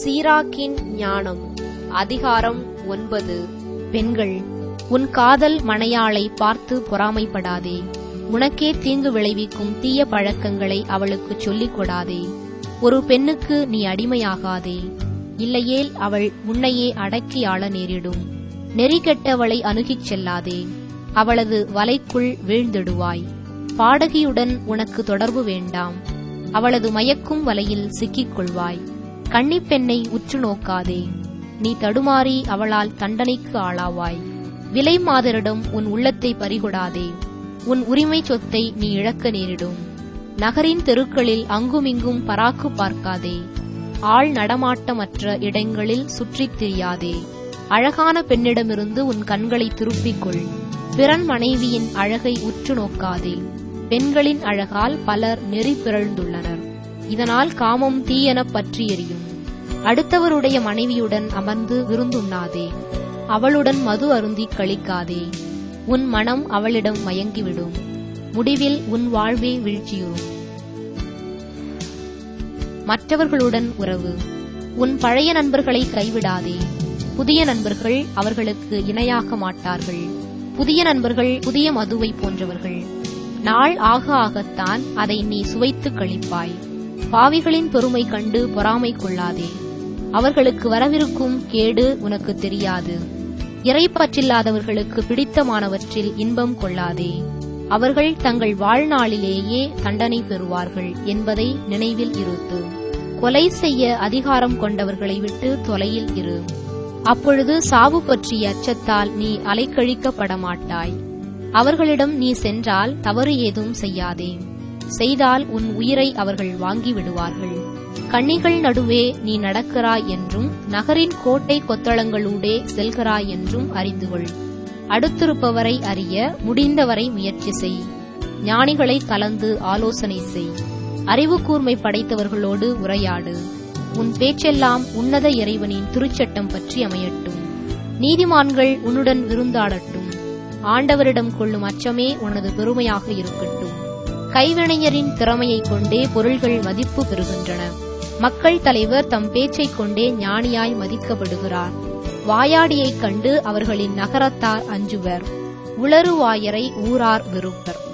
சீராக்கின் ஞானம் அதிகாரம் ஒன்பது பெண்கள் உன் காதல் மனையாளை பார்த்து பொறாமைப்படாதே உனக்கே தீங்கு விளைவிக்கும் தீய பழக்கங்களை அவளுக்கு சொல்லிக் கொடாதே ஒரு பெண்ணுக்கு நீ அடிமையாகாதே இல்லையேல் அவள் உன்னையே அடக்கி ஆள நேரிடும் நெறி கெட்டவளை அணுகிச் செல்லாதே அவளது வலைக்குள் வீழ்ந்திடுவாய் பாடகியுடன் உனக்கு தொடர்பு வேண்டாம் அவளது மயக்கும் வலையில் சிக்கிக் கொள்வாய் கன்னிப்பெண்ணை உற்று நோக்காதே நீ தடுமாறி அவளால் தண்டனைக்கு ஆளாவாய் விலை மாதரிடம் உன் உள்ளத்தை பறிகொடாதே உன் உரிமை சொத்தை நீ இழக்க நேரிடும் நகரின் தெருக்களில் அங்குமிங்கும் பராக்கு பார்க்காதே ஆள் நடமாட்டமற்ற இடங்களில் சுற்றித் திரியாதே அழகான பெண்ணிடமிருந்து உன் கண்களை திருப்பிக் கொள் பிறன் மனைவியின் அழகை உற்று நோக்காதே பெண்களின் அழகால் பலர் நெறி பிறழ்ந்துள்ளனர் இதனால் காமம் தீயெனப் பற்றி எரியும் அடுத்தவருடைய மனைவியுடன் அமர்ந்து விருந்துண்ணாதே அவளுடன் மது அருந்தி கழிக்காதே உன் மனம் அவளிடம் மயங்கிவிடும் முடிவில் உன் வாழ்வே வீழ்ச்சியுறும் மற்றவர்களுடன் உறவு உன் பழைய நண்பர்களை கைவிடாதே புதிய நண்பர்கள் அவர்களுக்கு இணையாக மாட்டார்கள் புதிய நண்பர்கள் புதிய மதுவை போன்றவர்கள் நாள் ஆக ஆகத்தான் அதை நீ சுவைத்து கழிப்பாய் பாவிகளின் பெருமை கண்டு பொறாமை கொள்ளாதே அவர்களுக்கு வரவிருக்கும் கேடு உனக்கு தெரியாது இறைப்பற்றில்லாதவர்களுக்கு பிடித்தமானவற்றில் இன்பம் கொள்ளாதே அவர்கள் தங்கள் வாழ்நாளிலேயே தண்டனை பெறுவார்கள் என்பதை நினைவில் இருத்து கொலை செய்ய அதிகாரம் கொண்டவர்களை விட்டு தொலையில் இரு அப்பொழுது சாவு பற்றிய அச்சத்தால் நீ அலைக்கழிக்கப்பட மாட்டாய் அவர்களிடம் நீ சென்றால் தவறு ஏதும் செய்யாதே செய்தால் உன் உயிரை அவர்கள் வாங்கி விடுவார்கள் கண்ணிகள் நடுவே நீ நடக்கிறாய் என்றும் நகரின் கோட்டை கொத்தளங்களூடே செல்கிறாய் என்றும் அறிந்து கொள் அடுத்திருப்பவரை அறிய முடிந்தவரை முயற்சி செய் ஞானிகளை கலந்து ஆலோசனை செய் அறிவு கூர்மை படைத்தவர்களோடு உரையாடு உன் பேச்செல்லாம் உன்னத இறைவனின் திருச்சட்டம் பற்றி அமையட்டும் நீதிமான்கள் உன்னுடன் விருந்தாடட்டும் ஆண்டவரிடம் கொள்ளும் அச்சமே உனது பெருமையாக இருக்கட்டும் கைவினைஞரின் திறமையைக் கொண்டே பொருள்கள் மதிப்பு பெறுகின்றன மக்கள் தலைவர் தம் பேச்சைக் கொண்டே ஞானியாய் மதிக்கப்படுகிறார் வாயாடியைக் கண்டு அவர்களின் நகரத்தார் அஞ்சுவர் உளறுவாயரை ஊரார் வெறுப்பர்